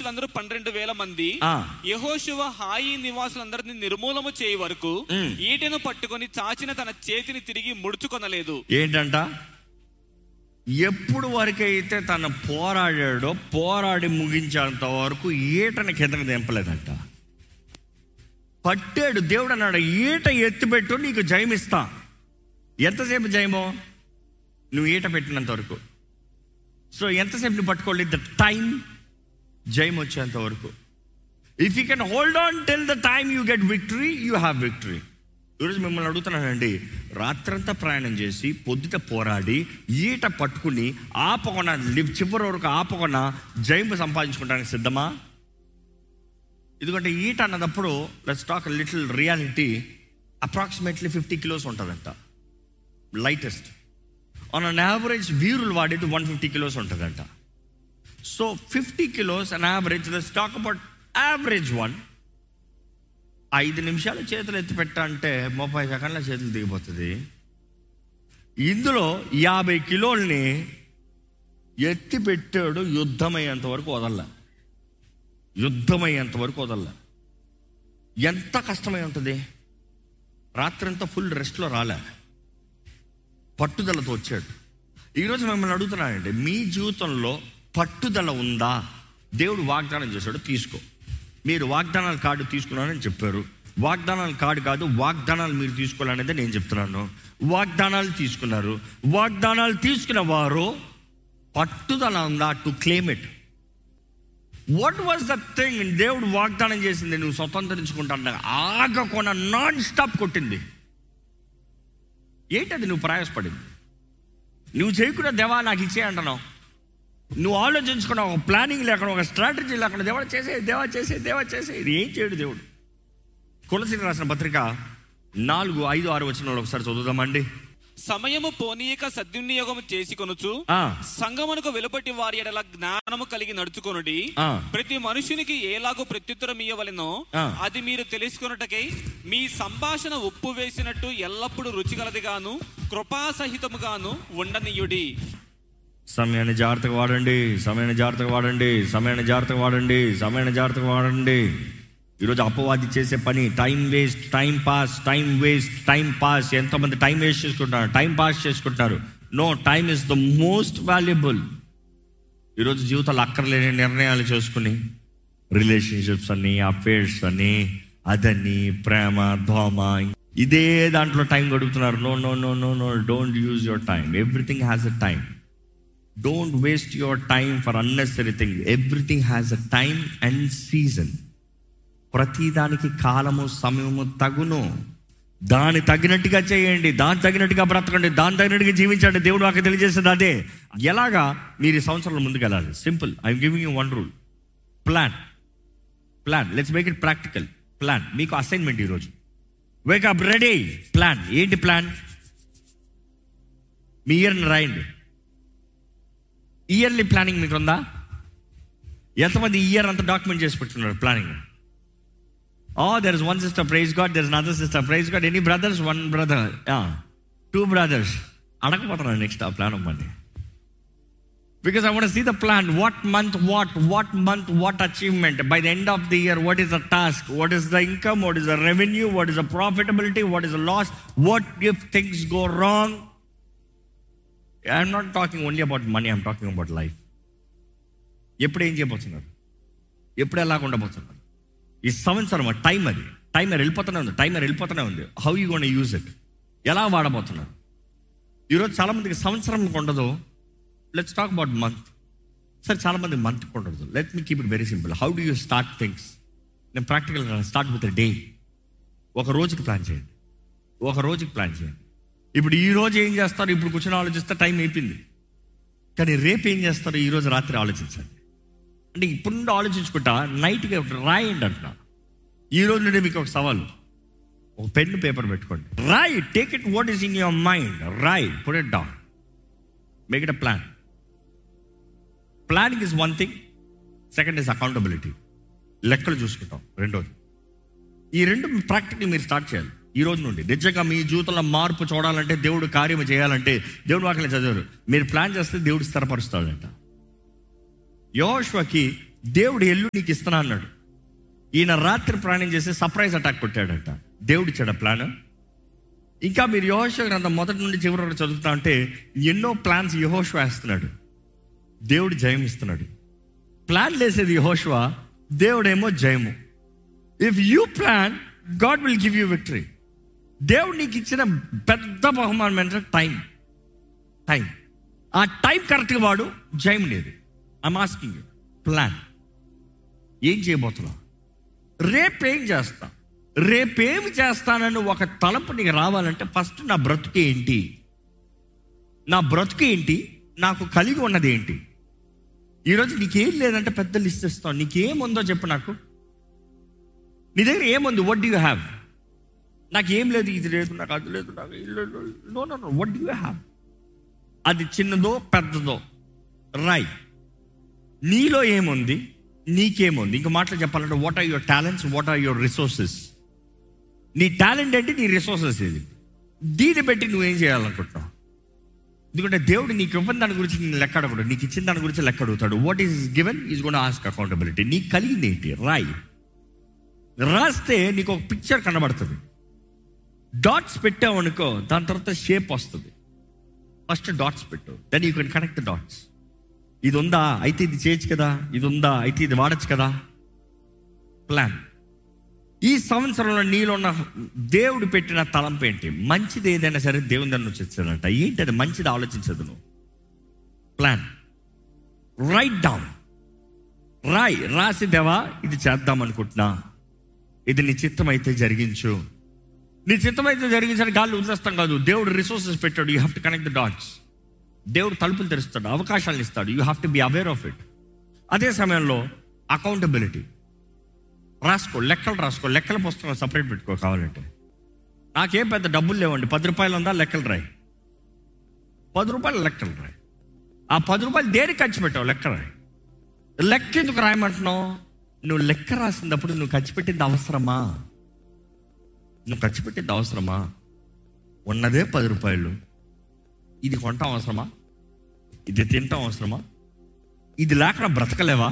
పురుషులందరూ పన్నెండు వేల మంది ఆ. యహోశువ హాయి నివాసులందరినీ నిర్మూలము చేయ వరకు ఉమ్. ఈటెను పట్టుకొని చాచిన తన చేతిని తిరిగి ముడుచుకొనలేదు ఏంటంట ఎప్పుడు వరకైతే తను పోరాడాడో పోరాడి ముగించేంత వరకు ఈటని కిందకి దింపలేదంట పట్టాడు దేవుడు అన్నాడు ఈట ఎత్తిపెట్టు నీకు జయమిస్తా ఎంతసేపు జయమో నువ్వు ఈట పెట్టినంత వరకు సో ఎంతసేపు నువ్వు పట్టుకోవాలి ద టైం జయం వచ్చేంత వరకు if you can hold on till the time you get victory you have victory ఈరోజు మిమ్మల్ని అడుగుతున్నానండి రాత్రంతా ప్రయాణం చేసి పొద్దుట పోరాడి ఈట పట్టుకుని ఆపకుండా లివ్ చివరి వరకు ఆపకుండా జైము సంపాదించుకోవడానికి సిద్ధమా ఎందుకంటే ఈట అన్నదప్పుడు let's talk little reality approximately fifty kilos ఉంటుందంట లైటెస్ట్ ఆన్ అన్ యావరేజ్ వీరులు వాడేది వన్ ఫిఫ్టీ కిలోస్ ఉంటుందంట so fifty kilos on average let's talk about average one ఐదు నిమిషాలు చేతులు ఎత్తి పెట్టా అంటే ముప్పై సెకండ్ల చేతులు దిగిపోతుంది ఇందులో యాభై కిలోల్ని ఎత్తి పెట్టాడు యుద్ధమయ్యేంత వరకు వదల్లా యుద్ధమయ్యేంత వరకు వదల్లా ఎంత కష్టమై ఉంటుంది రాత్రంతా ఫుల్ రెస్ట్లో రాలే పట్టుదలతో వచ్చాడు ఈరోజు మిమ్మల్ని అడుగుతున్నానండి మీ జీవితంలో పట్టుదల ఉందా దేవుడు వాగ్దానం చేశాడు తీసుకో మీరు వాగ్దానాల కార్డు తీసుకున్నానని చెప్పారు వాగ్దానాల కార్డు కాదు వాగ్దానాలు మీరు తీసుకోవాలనేది నేను చెప్తున్నాను వాగ్దానాలు తీసుకున్నారు వాగ్దానాలు తీసుకున్న వారు పట్టుదల ఉందా to claim it what was the thing దేవుడు వాగ్దానం చేసింది నువ్వు స్వతంత్రించుకుంటా ఆగకుండా నాన్ స్టాప్ కొట్టింది ఏంటది నువ్వు ప్రయాసపడింది నువ్వు చేయకున్న దేవా నాకు ఇచ్చే అంటున్నావు నువ్వు ఆలోచించుకున్న ఒక ప్లానింగ్ లేకుండా ఒక స్ట్రాటజీ లేకుండా దేవా చేసే దేవా చేసే దేవా చేసే ఇది ఏం చేయడు దేవుడు కులసిని రాసిన పత్రిక నాలుగు ఐదు ఆరు వచ్చిన ఒకసారి చదువుదామండి సమయము పోనీయక సద్వినియోగము చేసి కొనుచు ఆ, సంగమునకు వెలుపటి వారి ఎడల జ్ఞానము కలిగి నడుచుకొనుడి ఆ. ప్రతి మనుషునికి ఏలాగో ప్రత్యుత్తరం ఇయ్యవలెనో ఆ. అది మీరు తెలుసుకొనుటకై మీ సంభాషణ ఉప్పు వేసినట్టు ఎల్లప్పుడూ రుచిగలదిగాను కృపాసహితముగాను ఉండనీయుడి సమయాన్ని జాగ్రత్తగా వాడండి సమయాన్ని జాగ్రత్తగా వాడండి సమయాన్ని జాగ్రత్తగా వాడండి సమయాన్ని జాగ్రత్తగా వాడండి ఈరోజు అపవాది చేసే పని time waste time pass time waste time pass ఎంతోమంది టైం వేస్ట్ చేసుకుంటున్నారు టైం పాస్ చేసుకుంటున్నారు no time is the most valuable ఈరోజు జీవితాలు అక్కర్లేని నిర్ణయాలు చేసుకుని రిలేషన్షిప్స్ అని అఫేర్స్ అని అదని ప్రేమ దోమ ఇదే దాంట్లో టైం గడుపుతున్నారు no no no no no don't use your time everything has a time don't waste your time for unnecessary thing everything has a time and season ప్రతిదానికి కాలము సమయము తగును దాని తగినట్టుగా చేయండి దాని తగినట్టుగా బ్రతకండి దాని తగినట్టుగా జీవించండి దేవుడు నాకు తెలియజేసేది అదే ఎలాగా మీరు ఈ సంవత్సరంలో ముందుకు వెళ్ళాలి simple I'm giving you one rule plan plan let's make it practical plan మీకు అసైన్మెంట్ ఈరోజు వేకప్ రెడీ ప్లాన్ ఏంటి ప్లాన్ మీ ఇయర్ని రాయండి ఇయర్లీ ప్లానింగ్ మీకు ఉందా ఎంతమంది ఇయర్ అంతా డాక్యుమెంట్ చేసి పెట్టుకున్నారు planning oh there is one sister praise God there is another sister praise God any brothers one brother two brothers అడగపోతున్నాను నెక్స్ట్ ఆ ప్లాన్ అవ్వండి because I want see the plan what month what what month what achievement by the end of the year what is the task what is the income what is the revenue what is the profitability what is the loss what if things go wrong I'm not talking only about money I'm talking about life ఎప్పుడు ఏం చేయబోతున్నారు ఎప్పుడు ఎలాగ ఉండబోతున్నారు ఈ సంవత్సరం time అది timer వెళ్ళిపోతూనే ఉంది టైమర్ వెళ్ళిపోతూనే ఉంది how you gonna use it ఎలా వాడబోతున్నారు ఈరోజు చాలామందికి సంవత్సరం ఉండదు లెట్స్ టాక్ అబౌట్ మంత్ సరే చాలామంది మంత్ ఉండదు let me keep it very simple how do you start things నేను ప్రాక్టికల్ స్టార్ట్ విత్ డే ఒక రోజుకి ప్లాన్ చేయండి ఒక రోజుకి ప్లాన్ చేయండి ఇప్పుడు ఈ రోజు ఏం చేస్తారు ఇప్పుడు కూర్చొని ఆలోచిస్తే టైం అయిపోయింది కానీ రేపు ఏం చేస్తారు ఈ రోజు రాత్రి ఆలోచించండి అంటే ఇప్పుడు నుండి ఆలోచించుకుంటా నైట్కి రాయండి అంటున్నా ఈ రోజు నుండి మీకు ఒక సవాలు ఒక పెన్ పేపర్ పెట్టుకోండి రాయ్ take it what is in your mind రాయ్ put it down make it a plan planning is one thing second is accountability లెక్కలు చూసుకుంటాం రెండోది ఈ రెండు ప్రాక్టికల్ మీరు స్టార్ట్ చేయాలి ఈ రోజు నుండి నిజంగా మీ జీవితంలో మార్పు చూడాలంటే దేవుడు కార్యం చేయాలంటే దేవుడు వాటిని చదివారు మీరు ప్లాన్ చేస్తే దేవుడు స్థిరపరుస్తాడంట యోష్వకి దేవుడు ఎల్లు నీకు ఇస్తున్నా అన్నాడు ఈయన రాత్రి ప్రయాణం చేసి సర్ప్రైజ్ అటాక్ కొట్టాడట దేవుడు ఇచ్చాడు ప్లాన్ ఇంకా మీరు యహోష గ్రంథం మొదటి నుండి చివరి వరకు చదువుతా ఉంటే ఎన్నో ప్లాన్స్ యహోష వేస్తున్నాడు దేవుడు జయం ఇస్తున్నాడు ప్లాన్ వేసేది యహోషవ దేవుడేమో జయము if you plan God will give you victory దేవుడు నీకు ఇచ్చిన పెద్ద బహుమానం ఏంటంటే టైం టైం ఆ టైం కరెక్ట్గా వాడు జయం లేదు ఐమ్ ఆస్కింగ్ యూ ప్లాన్ ఏం చేయబోతున్నావు రేపేం చేస్తా రేపేమి చేస్తానని ఒక తలంపు నీకు రావాలంటే ఫస్ట్ నా బ్రతుకు ఏంటి నా బ్రతుకు ఏంటి నాకు కలిగి ఉన్నది ఏంటి ఈరోజు నీకేం లేదంటే పెద్ద లిస్ట్ ఇస్తాను నీకేముందో చెప్పు నాకు నీ దగ్గర ఏముంది వడ్ యూ హ్యావ్ నాకు ఏం లేదు ఇది లేదు నాకు అది లేదు నాకు ఇల్లు no no no what you have అది చిన్నదో పెద్దదో రాయ్ నీలో ఏముంది నీకేముంది ఇంక మాటలు చెప్పాలంటే what are your talents what are your resources నీ టాలెంట్ ఏంటి నీ రిసోర్సెస్ ఇది దీన్ని బట్టి నువ్వేం చేయాలనుకుంటున్నావు ఎందుకంటే దేవుడు నీకు ఇవ్వని దాని గురించి నేను లెక్క అడగడు నీకు ఇచ్చిన దాని గురించి లెక్క అడుగుతాడు వాట్ ఈస్ గివెన్ ఈజ్ కూడా ఆస్క్ అకౌంటబిలిటీ నీకు కలిగింది ఏంటి రాయ్ రాస్తే నీకు ఒక పిక్చర్ కనబడుతుంది డాట్స్ పెట్టావు అనుకో దాని తర్వాత షేప్ వస్తుంది ఫస్ట్ డాట్స్ పెట్టు then you can connect dots ఇది ఉందా అయితే ఇది చేయొచ్చు కదా ఇది ఉందా అయితే ఇది వాడచ్చు కదా ప్లాన్ ఈ సంవత్సరంలో నీలో ఉన్న దేవుడు పెట్టిన తలంపు ఏంటి మంచిది ఏదైనా సరే దేవుని దాన్ని వచ్చేస్తాడంట ఏంటి అది మంచిది ఆలోచించదు నువ్వు ప్లాన్ రైట్ డౌన్ రాయ్ రాసి దేవా ఇది చేద్దాం అనుకుంటున్నా ఇది నీ చిత్తం అయితే జరిగించు నీ చిత్తం అయితే జరిగించడానికి గాలి వదిలేస్తాం కాదు దేవుడు రిసోర్సెస్ పెట్టాడు you have to connect the dots దేవుడు తలుపులు తెరుస్తాడు అవకాశాలు ఇస్తాడు you have to be aware of it అదే సమయంలో అకౌంటబిలిటీ రాసుకో లెక్కలు రాసుకో లెక్కల పుస్తకం సపరేట్ పెట్టుకో కావాలంటే నాకేం పెద్ద డబ్బులు లేవండి పది రూపాయలు ఉందా లెక్కలు రాయి పది రూపాయలు లెక్కలు రాయి ఆ పది రూపాయలు దేనికి ఖర్చు పెట్టావు లెక్క రాయి లెక్క ఎందుకు రాయమంటున్నావు నువ్వు లెక్క రాసినప్పుడు నువ్వు ఖర్చు పెట్టింది అవసరమా నువ్వు ఖర్చు పెట్టింది అవసరమా ఉన్నదే పది రూపాయలు ఇది కొంటాం అవసరమా ఇది తింటాం అవసరమా ఇది లేకుండా బ్రతకలేవా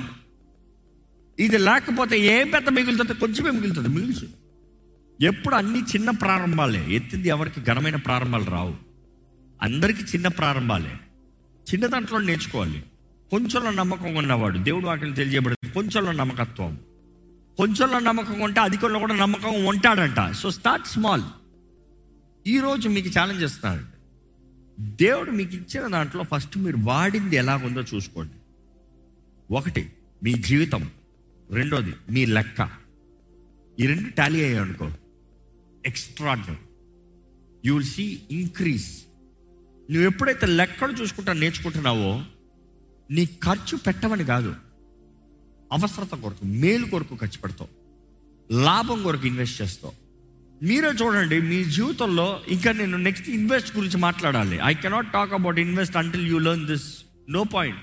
ఇది లేకపోతే ఏం పెద్ద మిగులుతుంది కొంచెమే మిగులుతుంది మిగుల్చు ఎప్పుడు అన్ని చిన్న ప్రారంభాలే ఎత్తింది ఎవరికి ఘనమైన ప్రారంభాలు రావు అందరికీ చిన్న ప్రారంభాలే చిన్న దాంట్లో నేర్చుకోవాలి కొంచెంలో నమ్మకం ఉన్నవాడు దేవుడు వాటిని తెలియబడింది కొంచెంలో నమ్మకత్వం కొంచెంలో నమ్మకం ఉంటే అధికంలో కూడా నమ్మకం ఉంటాడంట సో స్టార్ట్ స్మాల్ ఈరోజు మీకు ఛాలెంజ్ చేస్తున్నాడు దేవుడు మీకు ఇచ్చిన దాంట్లో ఫస్ట్ మీరు వాడింది ఎలాగుందో చూసుకోండి ఒకటి మీ జీవితం రెండోది మీ లెక్క ఈ రెండు టాలీ అయ్యాయి అనుకో extraordinary you will see increase నువ్వు ఎప్పుడైతే లెక్కలు చూసుకుంటా నేర్చుకుంటున్నావో నీ ఖర్చు పెట్టవని కాదు అవసరత కొరకు మేలు కొరకు ఖర్చు పెడతావు లాభం కొరకు ఇన్వెస్ట్ చేస్తావు మీరే చూడండి మీ జీవితంలో ఇంకా నేను నెక్స్ట్ ఇన్వెస్ట్ గురించి మాట్లాడాలి I cannot talk about invest until you learn this no point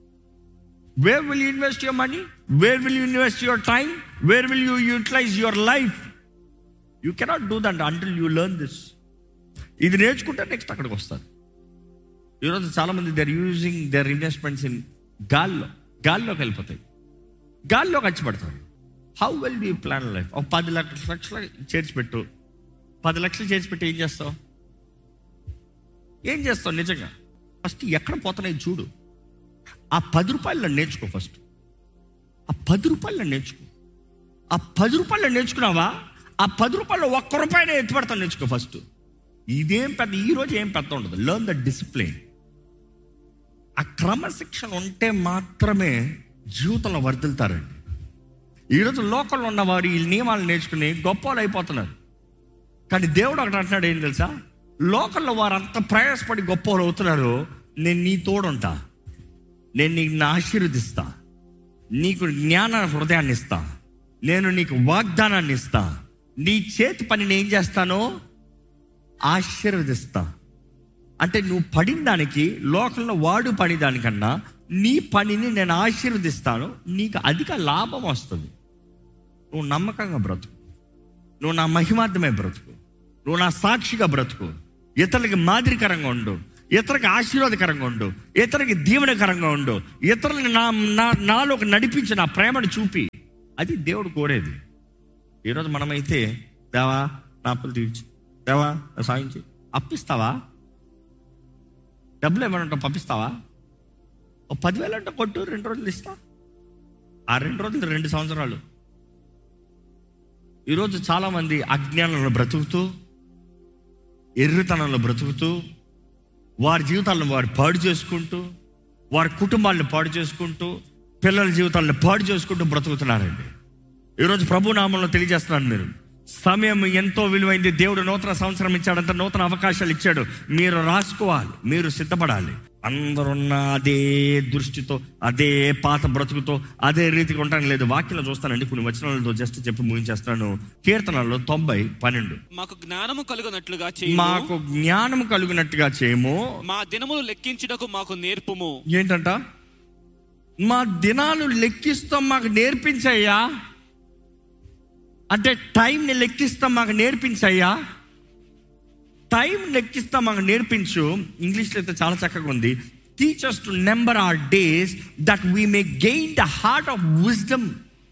where will you invest your money where will you invest your time where will you utilise your life you cannot do that until you learn this ఇది నేర్చుకుంటే next అక్కడికి వస్తారు ఈరోజు చాలామంది they're using their investments in గాల్లో గాల్లోకి వెళ్ళిపోతాయి గాల్లో ఖర్చు పెడతారు how well do plan life ఒక పది లక్షల లక్షలు చేర్చి పెట్టు పది లక్షలు చేర్చి పెట్టి ఏం చేస్తావు ఏం చేస్తావు నిజంగా ఫస్ట్ ఎక్కడ పోతున్నాయి చూడు ఆ పది రూపాయలు నేర్చుకో ఫస్ట్ ఆ పది రూపాయలు నేర్చుకో ఆ పది రూపాయలు నేర్చుకున్నావా ఆ పది రూపాయలు ఒక్క రూపాయలు ఎత్తుపడతాను నేర్చుకో ఫస్ట్ ఇదేం పెద్ద ఈ రోజు ఏం పెద్ద ఉండదు లర్న్ ద డిసిప్లిన్ ఆ క్రమశిక్షణ ఉంటే మాత్రమే జీవితంలో వర్దిల్తారండి ఈరోజు లోకల్లో ఉన్నవారు ఈ నియమాలు నేర్చుకుని గొప్పలు అయిపోతున్నారు కానీ దేవుడు ఒకటి అంటున్నాడు ఏం తెలుసా లోకల్లో వారు అంత ప్రయాసపడి గొప్పలు అవుతున్నారు నేను నీ తోడుంటా నేను నీకు ఆశీర్వదిస్తా నీకు జ్ఞాన హృదయాన్ని ఇస్తా నేను నీకు వాగ్దానాన్ని ఇస్తా నీ చేతి పనిని ఏం చేస్తానో ఆశీర్వదిస్తా అంటే నువ్వు పడిన దానికి లోకంలో వాడు పడి దానికన్నా నీ పనిని నేను ఆశీర్వదిస్తాను నీకు అధిక లాభం వస్తుంది నువ్వు నమ్మకంగా బ్రతుకు నువ్వు నా మహిమార్థమే బ్రతుకు నువ్వు నా సాక్షిగా బ్రతుకు ఇతరులకి మాదిరికరంగా ఉండు ఇతరులకు ఆశీర్వాదకరంగా ఉండు ఇతరులకి దీవెనకరంగా ఉండు ఇతరులని నా నా నాలోకి నడిపించి నా ప్రేమను చూపి అది దేవుడు కోరేది ఈరోజు మనమైతే దేవా నా అప్పులు తీర్చి దేవా నా సాయించి అప్పిస్తావా డబ్బులు ఏమైనా ఉంటే పంపిస్తావా ఓ పదివేలు అంటే కొట్టు రెండు రోజులు ఇస్తా ఆ రెండు రోజులు రెండు సంవత్సరాలు ఈరోజు చాలామంది అజ్ఞానంలో బ్రతుకుతూ ఎర్రితనంలో బ్రతుకుతూ వారి జీవితాలను వారు పాడు చేసుకుంటూ వారి కుటుంబాలను పాడు చేసుకుంటూ పిల్లల జీవితాలను పాడు చేసుకుంటూ బ్రతుకుతున్నారండి ఈరోజు ప్రభు నామంలో తెలియజేస్తున్నాను మీరు సమయం ఎంతో విలువైంది దేవుడు నూతన సంవత్సరం ఇచ్చాడంత నూతన అవకాశాలు ఇచ్చాడు మీరు రాసుకోవాలి మీరు సిద్ధపడాలి అందరున్న అదే దృష్టితో అదే పాత బ్రతుకుతో అదే రీతిగా ఉండడం లేదు వాక్యంలో చూస్తానండి కొన్ని వచనాలతో జస్ట్ చెప్పి ముగించేస్తాను కీర్తనలో తొంభై పన్నెండు మాకు జ్ఞానము కలుగునట్లుగా చేయి మాకు జ్ఞానం కలిగినట్టుగా చేయము మా దినములు లెక్కించుటకు మాకు నేర్పుము ఏంటంట మా దినాలు లెక్కిస్తాం మాకు నేర్పించయ్యా అంటే టైంని లెక్కిస్తాం మాకు నేర్పించయ్యా టైం లెక్కిస్తాం మాకు నేర్పించు ఇంగ్లీష్లో అయితే చాలా చక్కగా ఉంది teachers to number our days that we may gain the heart of wisdom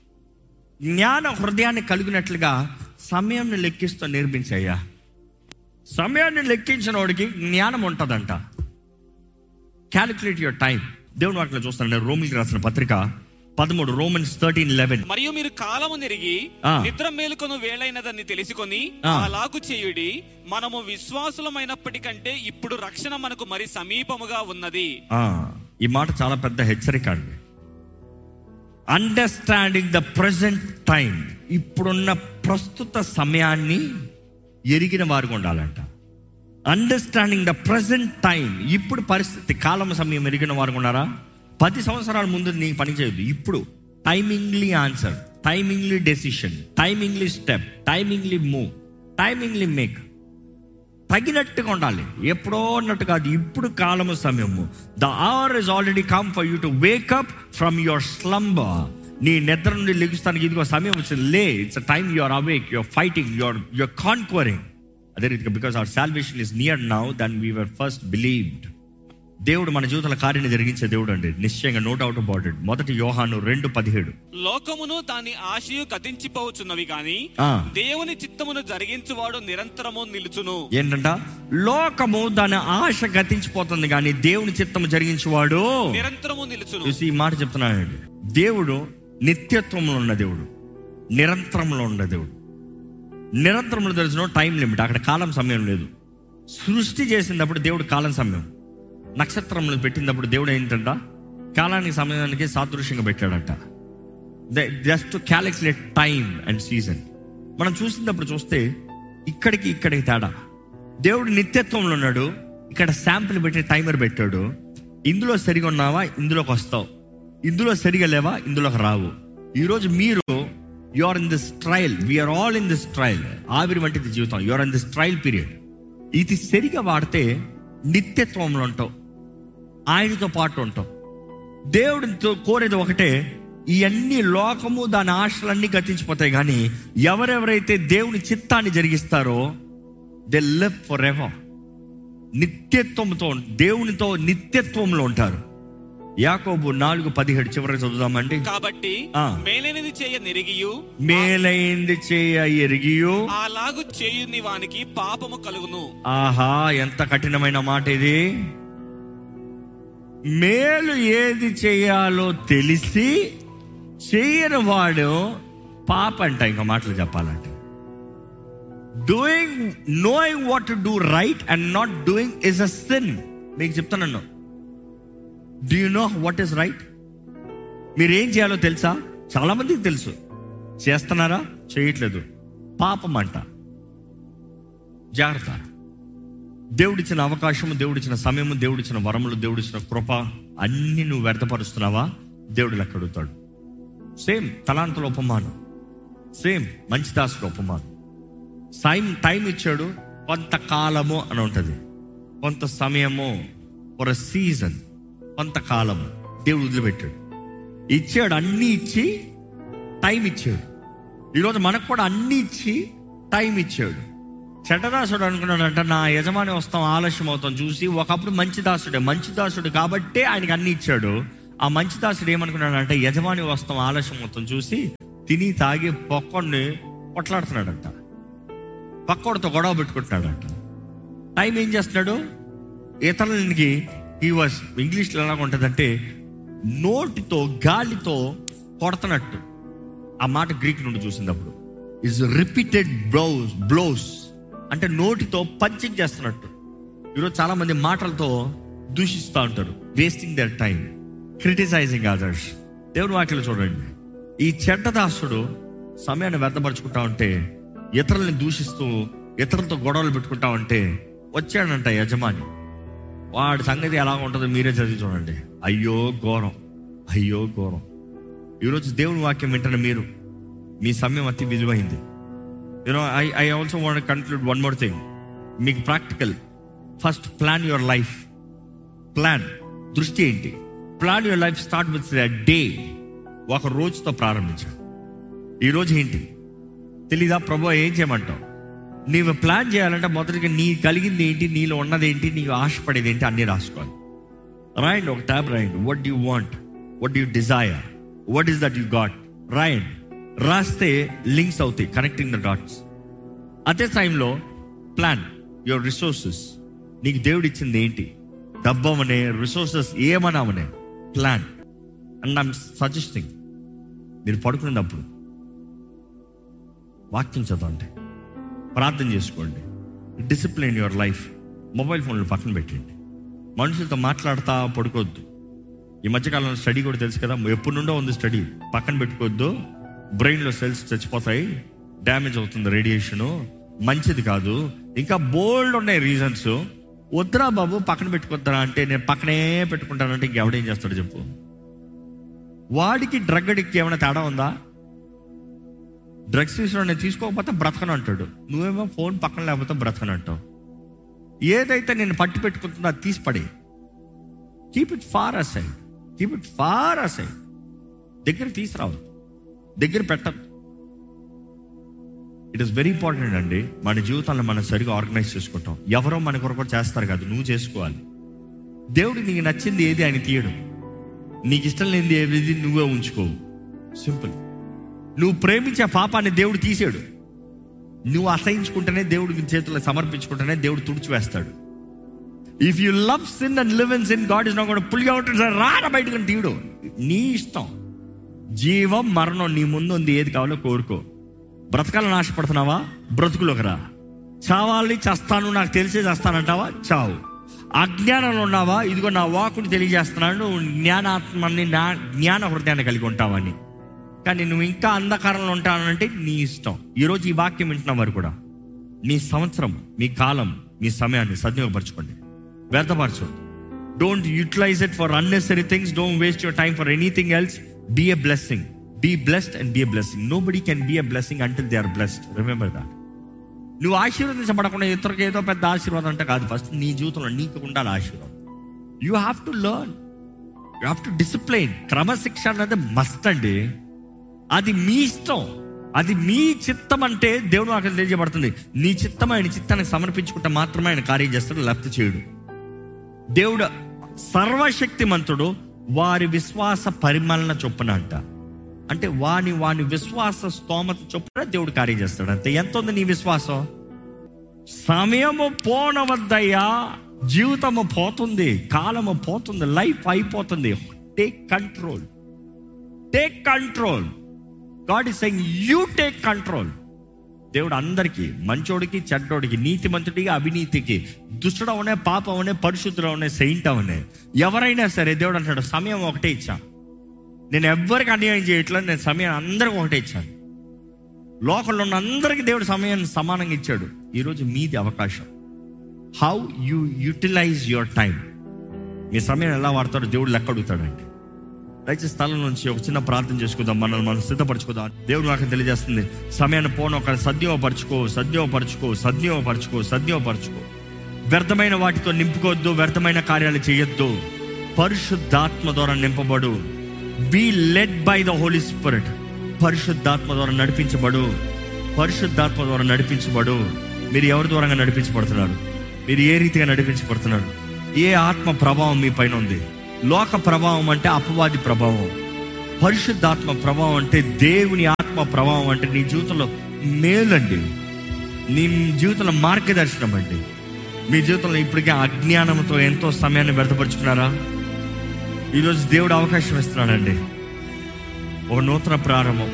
జ్ఞాన హృదయాన్ని కలిగినట్లుగా సమయాన్ని లెక్కిస్తూ నేర్పించయ్యా సమయాన్ని లెక్కించిన వాడికి జ్ఞానం ఉంటుందంట క్యాలిక్యులేట్ యువర్ టైం దేవుని వాటిలో చూస్తాను నేను రోమిల్కి రాసిన పత్రిక పదమూడు రోమన్స్ థర్టీన్ లెవెన్ మరియు మీరు కాలము నెరిగి ఆ. నిద్ర మేలుకొను వేళైనదని తెలుసుకొని ఆ. అలాగు చేయుడి మనము విశ్వాసులమైనప్పటికంటే ఇప్పుడు రక్షణ మనకు మరి సమీపముగా ఉన్నది ఈ మాట చాలా పెద్ద హెచ్చరిక అండి అండర్స్టాండింగ్ ద ప్రజెంట్ టైం ఇప్పుడున్న ప్రస్తుత సమయాన్ని ఎరిగిన వారు ఉండాలంట అండర్స్టాండింగ్ ద ప్రజెంట్ టైం ఇప్పుడు పరిస్థితి కాలం సమయం ఎరిగిన వారు ఉన్నారా పది సంవత్సరాల ముందు నీ పని చేయదు ఇప్పుడు timingly answer timingly decision timingly step timingly move timingly make తగినట్టుగా ఉండాలి ఎప్పుడో అన్నట్టు కాదు ఇప్పుడు కాలము సమయము the hour is already come for you to wake up from your slumber నీ నిద్ర నుండి లెగుస్తానికి ఇదిగో సమయం వచ్చింది లే it's time your awake your fighting your your conquering అదే రీతిగా because our salvation is near now than we were first believed దేవుడు మన జీవితంలో కార్యాన్ని జరిగించే దేవుడు అండి నిశ్చయంగా నో డౌట్ అబౌట్ ఇట్ మొదటి యోహాను రెండు పదిహేడు లోకమును దాని ఆశయు గతించిపోవచ్చున్నవి గాని ఆ. దేవుని చిత్తమును జరిగించువాడు నిరంతరము నిలుచును ఏంటంట లోకము దాని ఆశ గతించిపోతుంది కానీ దేవుని చిత్తము జరిగించేవాడు నిరంతరము నిలుచును చూసి ఈ మాట చెప్తున్నానండి దేవుడు నిత్యత్వంలో ఉన్న దేవుడు నిరంతరంలో ఉన్న దేవుడు నిరంతరంలో తెలిసిన టైం లిమిట్ అక్కడ కాలం సమయం లేదు సృష్టి చేసినప్పుడు దేవుడు కాలం సమయం నక్షత్రములు పెట్టినప్పుడు దేవుడు ఏంటంట కాలానికి సమయానికి సాదృశ్యంగా పెట్టాడంట just to calculate time and season మనం చూసినప్పుడు చూస్తే ఇక్కడికి ఇక్కడికి తేడా దేవుడు నిత్యత్వంలో ఉన్నాడు ఇక్కడ శాంపుల్ పెట్టి టైమర్ పెట్టాడు ఇందులో సరిగా ఉన్నావా ఇందులోకి వస్తావు ఇందులో సరిగా లేవా ఇందులోకి రావు ఈరోజు మీరు you are in this trial we're all in this trial ఆవిరి వంటిది జీవితం you are in this trial period ఇది సరిగా వాడితే నిత్యత్వంలో ఉంటావు ఆయనతో పాటు ఉంటావు దేవుడితో కోరేది ఒకటే ఇవన్నీ లోకము దాని ఆశలన్నీ గతించిపోతాయి కానీ ఎవరెవరైతే దేవుని చిత్తాన్ని జరిగిస్తారో దే లివ్ ఫర్ ఎవర్ నిత్యత్వంతో దేవునితో నిత్యత్వంలో ఉంటారు యాకోబు నాలుగు పదిహేడు చివరికి చదువుదామండి కాబట్టి ఆ. మేలైనది చేయ నెరిగియు మేలైంది చేయ ఎరిగియో అలాగు చేయుని వానికి పాపము కలుగును ఆహా ఎంత కఠినమైన మాట ఇది మేలు ఏది చేయాలో తెలిసి చేయని వాడు పాప అంట ఇంకా మాటలు చెప్పాలంటే doing knowing what to do right and not doing is a sin మీకు చెప్తాను do you know what is right మీరు ఏం చేయాలో తెలుసా చాలా మందికి తెలుసు చేస్తున్నారా చేయట్లేదు పాపం అంట జాగ్రత్త దేవుడిచ్చిన అవకాశము దేవుడిచ్చిన సమయము దేవుడిచ్చిన వరములు దేవుడిచ్చిన కృప అన్ని నువ్వు వ్యర్థపరుస్తున్నావా దేవుడు లెక్క అడుగుతాడు సేమ్ తలాంతుల ఉపమానం సేమ్ మంచి దాసుడు ఉపమానం టైం టైం ఇచ్చాడు కొంతకాలము అని ఉంటుంది కొంత సమయము ఫర్ సీజన్ కొంతకాలము దేవుడు వదిలిపెట్టాడు ఇచ్చాడు అన్నీ ఇచ్చి టైం ఇచ్చాడు ఈరోజు మనకు కూడా అన్ని ఇచ్చి టైం ఇచ్చాడు చెడ్డదాసుడు అనుకున్నాడంట నా యజమాని వస్తాం ఆలస్యం అవుతాం చూసి ఒకప్పుడు మంచి దాసుడే మంచి దాసుడు కాబట్టే ఆయనకి అన్ని ఇచ్చాడు ఆ మంచి దాసుడు ఏమనుకున్నాడంటే యజమాని వస్తాం ఆలస్యం అవుతాం చూసి తిని తాగి పొక్కడిని కొట్లాడుతున్నాడంట పక్కోడితో గొడవ పెట్టుకుంటున్నాడంట టైం ఏం చేస్తున్నాడు ఇతరులకి ఈ వాజ్ ఇంగ్లీష్లో ఎలా ఉంటుందంటే నోటితో గాలితో కొడుతున్నట్టు ఆ మాట గ్రీక్ నుండి చూసినప్పుడు ఇస్ రిపీటెడ్ బ్లౌస్ బ్లౌస్ అంటే నోటితో పంచింగ్ చేస్తున్నట్టు ఈరోజు చాలా మంది మాటలతో దూషిస్తూ ఉంటారు wasting their time criticising others దేవుని వాక్యలు చూడండి ఈ చెడ్డదాసుడు సమయాన్ని వ్యర్థపరుచుకుంటా ఉంటే ఇతరుల్ని దూషిస్తూ ఇతరులతో గొడవలు పెట్టుకుంటా ఉంటే వచ్చాడంట యజమాని వాడి సంగతి ఎలా ఉంటుందో మీరే చదివి చూడండి అయ్యో ఘోరం అయ్యో ఘోరం ఈరోజు దేవుని వాక్యం వింటున్న మీరు మీ సమయం అతి విలువైంది you know I I also want conclude one more thing మీకు practical first plan your life plan దృష్టి ఏంటి plan your life start with day ఒక రోజుతో ప్రారంభించాడు ఈరోజు ఏంటి తెలీదా ప్రభు ఏం చేయమంటావు నీవు ప్లాన్ చేయాలంటే మొదటిగా నీ కలిగింది ఏంటి నీలో ఉన్నది ఏంటి నీకు ఆశపడేది ఏంటి అన్నీ రాసుకోవాలి రాయండి ఒక ట్యాబ్ రాయండి what you want what you desire what is that you got రాయండి రాస్తే లింక్స్ అవుతాయి కనెక్టింగ్ ద డాట్స్ అదే టైంలో ప్లాన్ యువర్ రిసోర్సెస్ నీకు దేవుడు ఇచ్చింది ఏంటి డబ్బమనే రిసోర్సెస్ ఏమన్నామనే ప్లాన్ అండ్ ఐమ్ సజెస్టింగ్ మీరు పడుకున్నప్పుడు వాక్యం చదవండి ప్రార్థన చేసుకోండి డిసిప్లిన్ యువర్ లైఫ్ మొబైల్ ఫోన్లు పక్కన పెట్టండి మనుషులతో మాట్లాడుతూ పడుకోవద్దు ఈ మధ్యకాలంలో స్టడీ కూడా తెలుసు కదా ఎప్పటి నుండో ఉంది స్టడీ పక్కన పెట్టుకోవద్దు బ్రెయిన్లో సెల్స్ చచ్చిపోతాయి డ్యామేజ్ అవుతుంది రేడియేషను మంచిది కాదు ఇంకా బోల్డ్ ఉన్నాయి రీజన్స్ వద్దురా బాబు పక్కన పెట్టుకొద్దురా అంటే నేను పక్కనే పెట్టుకుంటానంటే ఇంకెవడేం చేస్తాడు చెప్పు వాడికి డ్రగ్ అడిక్ట్ ఏమైనా తేడా ఉందా డ్రగ్స్ తీసుకుని నేను తీసుకోకపోతే బ్రతకను అంటాడు నువ్వేమో ఫోన్ పక్కన లేకపోతే బ్రతకను అంటావు ఏదైతే నేను పట్టి పెట్టుకుంటుందో అది తీసి పడే keep it far aside keep it far aside దగ్గర తీసుకురావద్దు దగ్గర పెట్టద్దు ఇట్ ఇస్ వెరీ ఇంపార్టెంట్ అండి మన జీవితాన్ని మనం సరిగా ఆర్గనైజ్ చేసుకుంటాం ఎవరో మన కొరకు చేస్తారు కాదు నువ్వు చేసుకోవాలి దేవుడు నీకు నచ్చింది ఏది ఆయన తీయడం నీకు ఇష్టం లేనిది ఏది నువ్వే ఉంచుకోవు సింపుల్ నువ్వు ప్రేమించే పాపాన్ని దేవుడు తీసాడు నువ్వు అసహించుకుంటేనే దేవుడికి చేతుల్లో సమర్పించుకుంటేనే దేవుడు తుడిచివేస్తాడు if you love sin and live in sin God is not కూడా పుల్ అవుట్ రాన బయటకు తీయడు నీ ఇష్టం జీవం మరణం నీ ముందు ఉంది ఏది కావాలో కోరుకో బ్రతకాలని ఆశపడుతున్నావా బ్రతుకులోకి రా చావాలి చస్తాను నాకు తెలిసే చేస్తానంటావా చావు అజ్ఞానంలో ఉన్నావా ఇదిగో నా వాకుని తెలియజేస్తున్నాను నువ్వు జ్ఞానాత్మని నా జ్ఞాన హృదయాన్ని కలిగి ఉంటావని కానీ నువ్వు ఇంకా అంధకారంలో ఉంటానంటే నీ ఇష్టం ఈరోజు ఈ వాక్యం వింటున్న వారు కూడా మీ సంవత్సరం మీ కాలం మీ సమయాన్ని సద్వినియోగపరచుకోండి వ్యర్థపరచండి don't utilise it for unnecessary things don't waste your time for anything else be a blessing be blessed and be a blessing nobody can be a blessing until they are blessed remember that నువ్వు ఆశీర్వదించబడకుండా ఇతరులకు ఏదో పెద్ద ఆశీర్వాదం అంటే కాదు first నీ జీవితంలో నీకు ఉండాలి ఆశీర్వాదం you have to learn you have to discipline క్రమశిక్షణ అనేది మస్ట్ అండి అది మీ ఇష్టం అది మీ చిత్తం అంటే దేవుడు అక్కడ తెలియజేయబడుతుంది నీ చిత్తం ఆయన చిత్తానికి సమర్పించుకుంటే మాత్రమే ఆయన కార్యం చేస్తాడు లేకపోతే చేయడు దేవుడు సర్వశక్తిమంతుడు వారి విశ్వాస పరిమళన చొప్పున అంట అంటే వాని వాని విశ్వాస స్తోమత చొప్పున దేవుడు కార్యం చేస్తాడు అంతే ఎంత ఉంది నీ విశ్వాసం సమయము పోనవద్దయ్యా జీవితము పోతుంది కాలము పోతుంది లైఫ్ అయిపోతుంది take control take control God is saying you take control దేవుడు అందరికీ మంచోడికి చెడ్డోడికి నీతిమంతుడికి అవినీతికి దుష్టుడు అవనే పాపం అవనే పరిశుద్ధుడు అవనే సెయింట్ అవనే ఎవరైనా సరే దేవుడు అంటాడు సమయం ఒకటే ఇచ్చా నేను ఎవ్వరికి అన్యాయం చేయట్లేదు నేను సమయం అందరికి ఒకటే ఇచ్చాను లోకంలో ఉన్న అందరికీ దేవుడు సమయాన్ని సమానంగా ఇచ్చాడు ఈరోజు మీది అవకాశం how you utilise your time మీ సమయం ఎలా వాడతాడో దేవుడు లెక్క అడుగుతాడండి దయచేసి స్థలం నుంచి ఒక చిన్న ప్రార్థన చేసుకుందాం మనల్ని మనం సిద్ధపరచుకుందాం దేవుడు నాకు తెలియజేస్తుంది సమయాన్ని పోను ఒక సద్యోపరచుకో సద్యోపరచుకో సద్యోపరచుకో సద్యోపరచుకో వ్యర్థమైన వాటితో నింపుకోవద్దు వ్యర్థమైన కార్యాలు చేయొద్దు పరిశుద్ధాత్మ ద్వారా నింపబడు be led by the Holy Spirit పరిశుద్ధాత్మ ద్వారా నడిపించబడు పరిశుద్ధాత్మ ద్వారా నడిపించబడు మీరు ఎవరి దూరంగా నడిపించబడుతున్నారు మీరు ఏ రీతిగా నడిపించబడుతున్నారు ఏ ఆత్మ ప్రభావం మీ పైన ఉంది లోక ప్రభావం అంటే అపవాది ప్రభావం పరిశుద్ధాత్మ ప్రభావం అంటే దేవుని ఆత్మ ప్రభావం అంటే నీ జీవితంలో మేలండి నీ జీవితంలో మార్గదర్శనం అండి మీ జీవితంలో ఇప్పటికే అజ్ఞానంతో ఎంతో సమయాన్ని వ్యర్థపరుచుకున్నారా ఈరోజు దేవుడు అవకాశం ఇస్తున్నాడండి ఒక నూతన ప్రారంభం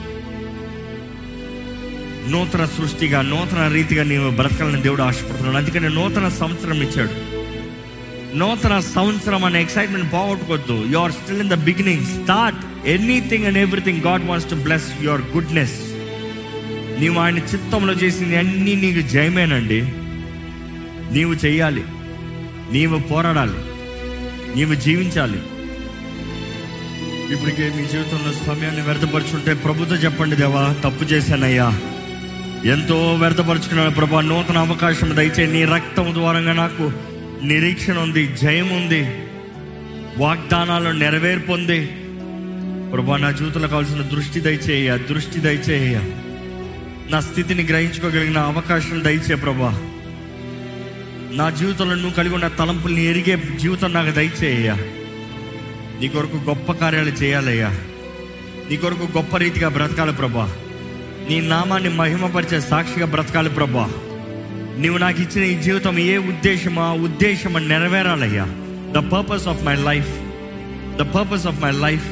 నూతన సృష్టిగా నూతన రీతిగా నీవు బ్రతకాలని దేవుడు ఆశపడుతున్నాడు అందుకని నూతన సంవత్సరం ఇచ్చాడు నూతన సంవత్సరం అనే ఎక్సైట్మెంట్ పోగొట్టుకోవద్దు you are still in the beginning start anything and everything God wants to bless your goodness నీవు ఆయన చిత్తంలో చేసింది అన్నీ నీకు జయమేనండి నీవు చెయ్యాలి నీవు పోరాడాలి నీవు జీవించాలి ఇప్పటికే మీ జీవితంలో సమయాన్ని వ్యర్థపరుచుంటే ప్రభుతో చెప్పండి దేవా తప్పు చేశానయ్యా ఎంతో వ్యర్థపరుచుకున్నాను ప్రభా నూతన అవకాశం దయచే నీ రక్తం ద్వారంగా నాకు నిరీక్షణ ఉంది జయం ఉంది వాగ్దానాలు నెరవేర్పు ఉంది ప్రభా నా జీవితంలో కావాల్సిన దృష్టి దయచేయ దృష్టి దయచేయ నా స్థితిని గ్రహించుకోగలిగిన అవకాశం దయచే ప్రభా నా జీవితంలో నువ్వు కలిగి ఉన్న తలంపుల్ని ఎరిగే జీవితం నాకు దయచేయ్యా నీ కొరకు గొప్ప కార్యాలు చేయాలయ్యా నీ కొరకు గొప్ప రీతిగా బ్రతకాలి ప్రభా నీ నామాన్ని మహిమపరిచే సాక్షిగా బ్రతకాలి ప్రభా నీవు నాకు ఇచ్చిన ఈ జీవితం ఏ ఉద్దేశం ఆ ఉద్దేశం నెరవేరాలయ్యా the purpose of my life the purpose of my life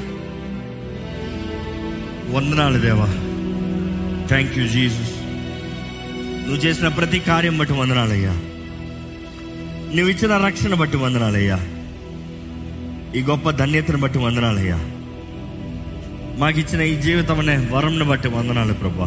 వందనాలు దేవా థ్యాంక్ యూ జీసస్ నువ్వు చేసిన ప్రతి కార్యం బట్టి వందనాలయ్యా నువ్వు ఇచ్చిన రక్షణ బట్టి వందనాలయ్యా ఈ గొప్ప ధన్యతను బట్టి వందనాలయ్యా మాకు ఇచ్చిన ఈ జీవితం అనే వరంను బట్టి వందనాలు ప్రభా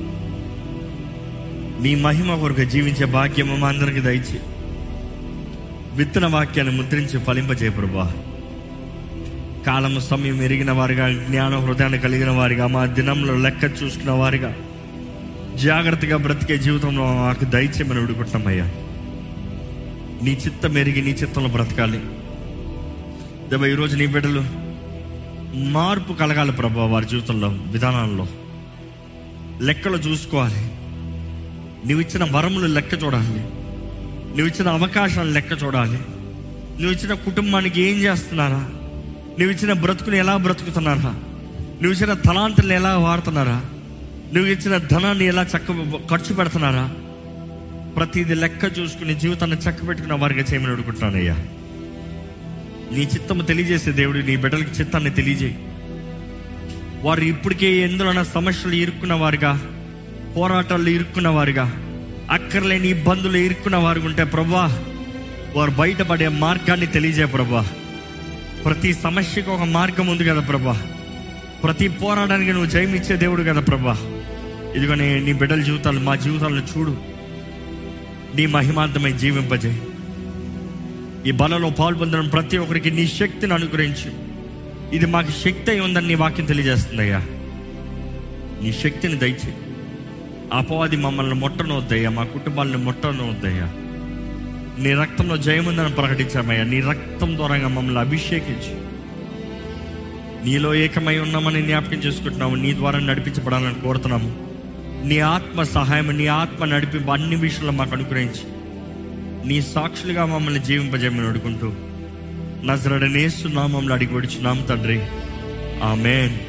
మీ మహిమ కొరకు జీవించే భాగ్యం మా అందరికి దయచి విత్తన వాక్యాన్ని ముద్రించి ఫలింపజేయ ప్రభా కాలము సమయం ఎరిగిన వారిగా జ్ఞాన హృదయాన్ని కలిగిన వారిగా మా దినంలో లెక్క చూసుకున్న వారిగా జాగ్రత్తగా బ్రతికే జీవితంలో మాకు దయచేయమని విడుకుంటామయ్యా నీ చిత్తం ఎరిగి నీ చిత్తంలో బ్రతకాలి దేవ ఈరోజు నీ బిడ్డలు మార్పు కలగాలి ప్రభా వారి జీవితంలో విధానాల్లో లెక్కలు చూసుకోవాలి నువ్వు ఇచ్చిన వరములు లెక్క చూడాలి నువ్వు ఇచ్చిన అవకాశాలు లెక్క చూడాలి నువ్వు ఇచ్చిన కుటుంబానికి ఏం చేస్తున్నారా నువ్వు ఇచ్చిన బ్రతుకుని ఎలా బ్రతుకుతున్నారా నువ్వు ఇచ్చిన తలాంతులను ఎలా వాడుతున్నారా నువ్వు ఇచ్చిన ధనాన్ని ఎలా చక్క ఖర్చు పెడుతున్నారా ప్రతిదీ లెక్క చూసుకుని జీవితాన్ని చక్క పెట్టుకున్న వారిగా చేయమని అడుగుతున్నానయ్యా నీ చిత్తము తెలియజేసే దేవుడు నీ బిడ్డలకి చిత్తాన్ని తెలియజేయి వారు ఇప్పటికే ఎందులోన సమస్యలు ఇరుక్కున్న వారుగా పోరాటాల్లో ఇరుక్కున్న వారుగా అక్కర్లేని ఇబ్బందులు ఇరుక్కున్న వారు ఉంటే ప్రభా వారు బయటపడే మార్గాన్ని తెలియజే ప్రభా ప్రతి సమస్యకు ఒక మార్గం ఉంది కదా ప్రభా ప్రతి పోరాటానికి నువ్వు జయమిచ్చే దేవుడు కదా ప్రభా ఇదిగో నీ నీ బిడ్డల జీవితాలు మా జీవితాలను చూడు నీ మహిమార్థమై జీవింపజేయి ఈ బలలో పాల్పొందడం ప్రతి ఒక్కరికి నీ శక్తిని అనుగ్రహించు ఇది మాకు శక్తి అయి ఉందని నీ వాక్యం తెలియజేస్తుందయ్యా నీ శక్తిని దయచే అపవాది మమ్మల్ని ముట్టనవద్దయ్యా మా కుటుంబాలను ముట్టనవద్దయ్యా నీ రక్తంలో జయముందని ప్రకటించామయ్యా నీ రక్తం ద్వారా మమ్మల్ని అభిషేకించి నీలో ఏకమై ఉన్నామని జ్ఞాపకం చేసుకుంటున్నాము నీ ద్వారా నడిపించబడాలని కోరుతున్నాము నీ ఆత్మ సహాయం నీ ఆత్మ నడిపి అన్ని విషయాల్లో మాకు అనుగ్రహించి నీ సాక్షులుగా మమ్మల్ని జీవింపజేయమని అడుగుంటూ నజరడనేస్తున్నామని అడిగి విడుచున్నాము తండ్రి ఆమెన్